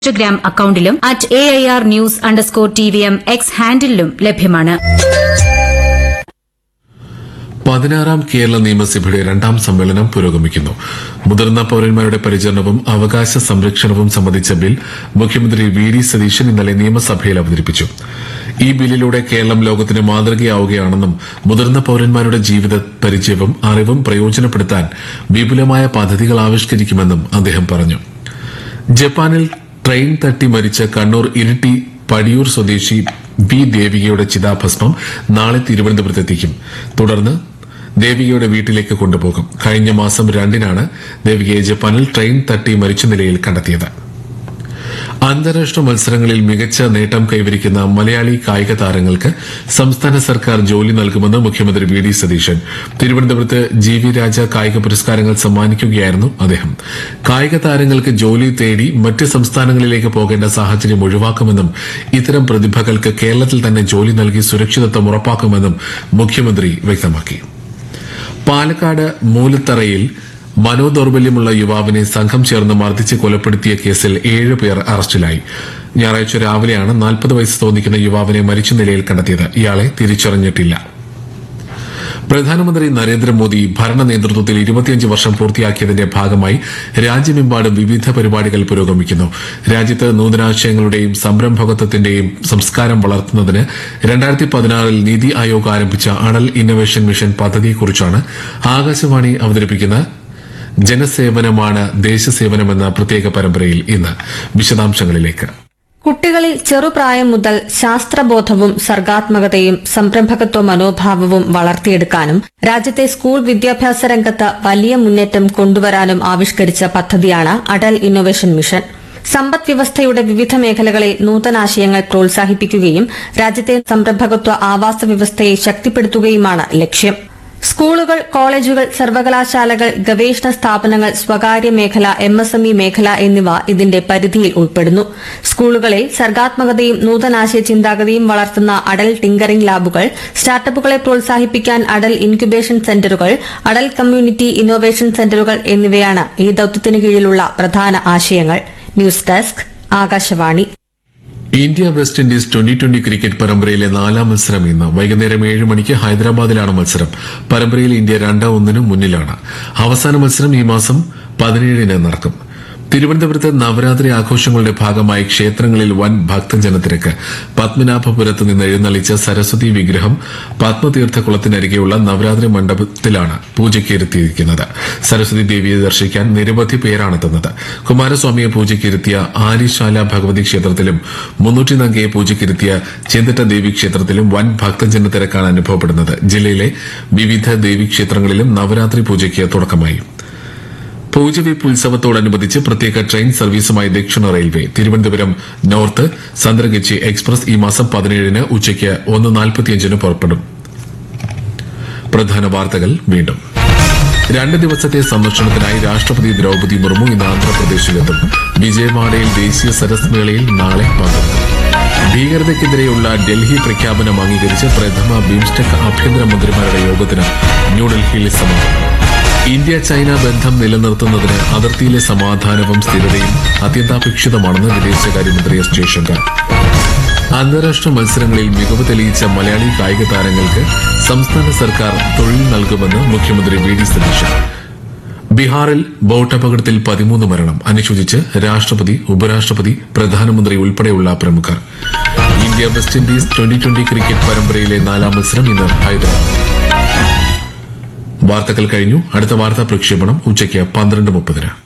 Instagram അക്കൌണ്ടിലും at A I R news underscore T V M X ഹാൻഡിലും ലഭ്യമാണ് പതിനാറാം കേരള നിയമസഭയുടെ രണ്ടാം സമ്മേളനം പുരോഗമിക്കുന്നു മുതിർന്ന പൌരന്മാരുടെ പരിചരണവും അവകാശ സംരക്ഷണവും സംബന്ധിച്ച ബിൽ മുഖ്യമന്ത്രി വി ഡി സതീശൻ ഇന്നലെ നിയമസഭയിൽ അവതരിപ്പിച്ചു ഈ ബില്ലിലൂടെ കേരളം ലോകത്തിന് മാതൃകയാവുകയാണെന്നും മുതിർന്ന പൌരന്മാരുടെ ജീവിത പരിചയവും അറിവും പ്രയോജനപ്പെടുത്താൻ വിപുലമായ പദ്ധതികൾ ആവിഷ്കരിക്കുമെന്നും അദ്ദേഹം പറഞ്ഞു ജപ്പാനിൽ ട്രെയിൻ തട്ടി മരിച്ച കണ്ണൂർ ഇരിട്ടി പടിയൂർ സ്വദേശി ബി ദേവികയുടെ ചിതാഭസ്മം നാളെ തിരുവനന്തപുരത്തെത്തിക്കും തുടർന്ന് ദേവികയുടെ വീട്ടിലേക്ക് കൊണ്ടുപോകും കഴിഞ്ഞ മാസം രണ്ടിനാണ് ദേവികയെ ജപ്പാനിൽ ട്രെയിൻ തട്ടി മരിച്ച നിലയിൽ കണ്ടെത്തിയത് അന്താരാഷ്ട്ര മത്സരങ്ങളിൽ മികച്ച നേട്ടം കൈവരിക്കുന്ന മലയാളി കായിക താരങ്ങൾക്ക് സംസ്ഥാന സർക്കാർ ജോലി നൽകുമെന്ന് മുഖ്യമന്ത്രി വി ഡി സതീശൻ തിരുവനന്തപുരത്ത് ജി വി രാജ കായിക പുരസ്കാരങ്ങൾ സമ്മാനിക്കുകയായിരുന്നു അദ്ദേഹം കായിക താരങ്ങൾക്ക് ജോലി തേടി മറ്റ് സംസ്ഥാനങ്ങളിലേക്ക് പോകേണ്ട സാഹചര്യം ഒഴിവാക്കുമെന്നും ഇത്തരം പ്രതിഭകൾക്ക് കേരളത്തിൽ തന്നെ ജോലി നൽകി സുരക്ഷിതത്വം ഉറപ്പാക്കുമെന്നും മുഖ്യമന്ത്രി വ്യക്തമാക്കി പാലക്കാട് മൂലത്തറയിൽ മനോദൌർബല്യമുള്ള യുവാവിനെ സംഘം ചേർന്ന് മർദ്ദിച്ച് കൊലപ്പെടുത്തിയ കേസിൽ ഏഴ് പേർ അറസ്റ്റിലായി ഞായറാഴ്ച രാവിലെയാണ് നാൽപ്പത് വയസ്സ് തോന്നിക്കുന്ന യുവാവിനെ മരിച്ച നിലയിൽ കണ്ടെത്തിയത് ഇയാളെ തിരിച്ചറിഞ്ഞിട്ടില്ല പ്രധാനമന്ത്രി നരേന്ദ്രമോദി ഭരണ നേതൃത്വത്തിൽ ഇരുപത്തിയഞ്ച് വർഷം പൂർത്തിയാക്കിയതിന്റെ ഭാഗമായി രാജ്യമെമ്പാടും വിവിധ പരിപാടികൾ പുരോഗമിക്കുന്നു രാജ്യത്ത് നൂതനാശയങ്ങളുടെയും സംരംഭകത്വത്തിന്റെയും സംസ്കാരം വളർത്തുന്നതിന് രണ്ടായിരത്തി പതിനാറിൽ നീതി ആയോഗ് ആരംഭിച്ച അടൽ ഇന്നൊവേഷൻ മിഷൻ പദ്ധതിയെക്കുറിച്ചാണ് ആകാശവാണി അവതരിപ്പിക്കുന്ന ജനസേവനമാണ് ദേശസേവനമെന്ന പ്രത്യേക പരമ്പരയിൽ ഇന്ന് വിശദാംശങ്ങളിലേക്ക് കുട്ടികളിൽ ചെറുപ്രായം മുതൽ ശാസ്ത്രബോധവും സർഗാത്മകതയും സംരംഭകത്വ മനോഭാവവും വളർത്തിയെടുക്കാനും രാജ്യത്തെ സ്കൂൾ വിദ്യാഭ്യാസ രംഗത്ത് വലിയ മുന്നേറ്റം കൊണ്ടുവരാനും ആവിഷ്കരിച്ച പദ്ധതിയാണ് അടൽ ഇന്നൊവേഷൻ മിഷൻ സമ്പദ് വ്യവസ്ഥയുടെ വിവിധ മേഖലകളിൽ നൂതനാശയങ്ങൾ പ്രോത്സാഹിപ്പിക്കുകയും രാജ്യത്തെ സംരംഭകത്വ ആവാസ വ്യവസ്ഥയെ ശക്തിപ്പെടുത്തുകയുമാണ് ലക്ഷ്യം സ്കൂളുകൾ കോളേജുകൾ സർവകലാശാലകൾ ഗവേഷണ സ്ഥാപനങ്ങൾ സ്വകാര്യ മേഖല എം എസ് എം ഇ മേഖല എന്നിവ ഇതിന്റെ പരിധിയിൽ ഉൾപ്പെടുന്നു സ്കൂളുകളിൽ സർഗാത്മകതയും നൂതനാശയ ചിന്താഗതിയും വളർത്തുന്ന അടൽ ടിങ്കറിംഗ് ലാബുകൾ സ്റ്റാർട്ടപ്പുകളെ പ്രോത്സാഹിപ്പിക്കാൻ അടൽ ഇൻക്യുബേഷൻ സെന്ററുകൾ അടൽ കമ്മ്യൂണിറ്റി ഇന്നോവേഷൻ സെന്ററുകൾ എന്നിവയാണ് ഈ ദൌത്യത്തിന് കീഴിലുള്ള പ്രധാന ആശയങ്ങൾ news desk Akashvani India West Indies twenty twenty cricket പരമ്പരയിലെ നാലാം മത്സരം ഇന്ന് വൈകുന്നേരം ഏഴ് മണിക്ക് ഹൈദരാബാദിലാണ് മത്സരം പരമ്പരയിൽ ഇന്ത്യ രണ്ട് ഒന്നിന് മുന്നിലാണ് അവസാന മത്സരം ഈ മാസം പതിനേഴിന് നടക്കും തിരുവനന്തപുരത്ത് നവരാത്രി ആഘോഷങ്ങളുടെ ഭാഗമായി ക്ഷേത്രങ്ങളിൽ വൻ ഭക്തജനത്തിരക്ക് പത്മനാഭപുരത്ത് നിന്ന് എഴുന്നള്ളിച്ച സരസ്വതി വിഗ്രഹം പത്മതീർത്ഥക്കുളത്തിനരികെയുള്ള നവരാത്രി മണ്ഡപത്തിലാണ് പൂജയ്ക്ക് ഇരുത്തിയിരിക്കുന്നത് സരസ്വതി ദേവിയെ ദർശിക്കാൻ നിരവധി പേരാണെത്തുന്നത് കുമാരസ്വാമിയെ പൂജയ്ക്കിരുത്തിയ ആലിശാല ഭഗവതി ക്ഷേത്രത്തിലും മുന്നൂറ്റി നങ്കയെ പൂജയ്ക്കിരുത്തിയ ചെന്തിട്ട ദേവി ക്ഷേത്രത്തിലും വൻ ഭക്തജന തിരക്കാണ് അനുഭവപ്പെടുന്നത് ജില്ലയിലെ വിവിധ ദേവീക്ഷേത്രങ്ങളിലും നവരാത്രി പൂജയ്ക്ക് തുടക്കമായി പൂജവെപ്പ് ഉത്സവത്തോടനുബന്ധിച്ച് പ്രത്യേക ട്രെയിൻ സർവീസുമായി ദക്ഷിണ railway Thiruvananthapuram north Santragachi express ഈ മാസം പതിനേഴിന് ഉച്ചയ്ക്ക് ഒന്ന് നാൽപ്പത്തിയഞ്ചിന് പുറപ്പെടും പ്രധാന വാർത്തകൾ വീണ്ടും രണ്ട് ദിവസത്തെ സന്ദർശനത്തിനായി രാഷ്ട്രപതി ദ്രൌപതി മുർമു ഇന്ന് ആന്ധ്രാപ്രദേശിലെത്തും വിജയവാഡയിൽ ദേശീയ സരസ് മേളയിൽ നാളെ പങ്കെടുക്കും ഭീകരതയ്ക്കെതിരെയുള്ള ഡൽഹി പ്രഖ്യാപനം അംഗീകരിച്ച് പ്രഥമ ബിംസ്റ്റെക് ആഭ്യന്തരമന്ത്രിമാരുടെ യോഗത്തിന് ന്യൂഡൽഹിയിൽ സമാപനം ഇന്ത്യ ചൈന ബന്ധം നിലനിർത്തുന്നതിന് അതിർത്തിയിലെ സമാധാനവും സ്ഥിരതയും അത്യന്താപേക്ഷിതമാണെന്ന് വിദേശകാര്യമന്ത്രി എസ് ജയശങ്കർ അന്താരാഷ്ട്ര മത്സരങ്ങളിൽ മികവ് തെളിയിച്ച മലയാളി കായിക താരങ്ങൾക്ക് സംസ്ഥാന സർക്കാർ തൊഴിൽ നൽകുമെന്ന് മുഖ്യമന്ത്രി വി ഡി സതീശൻ ബീഹാറിൽ ബോട്ടപകടത്തിൽ പതിമൂന്ന് മരണം അനുശോചിച്ച് രാഷ്ട്രപതി ഉപരാഷ്ട്രപതി പ്രധാനമന്ത്രി ഉൾപ്പെടെയുള്ള പ്രമുഖർ India West Indies twenty twenty cricket പരമ്പരയിലെ നാലാം മത്സരം ഇന്ന് ഹൈദരാബാദ് വാർത്തകൾ കഴിഞ്ഞു അടുത്ത വാർത്താ പ്രക്ഷേപണം ഉച്ചയ്ക്ക് പന്ത്രണ്ട് മുപ്പതിന്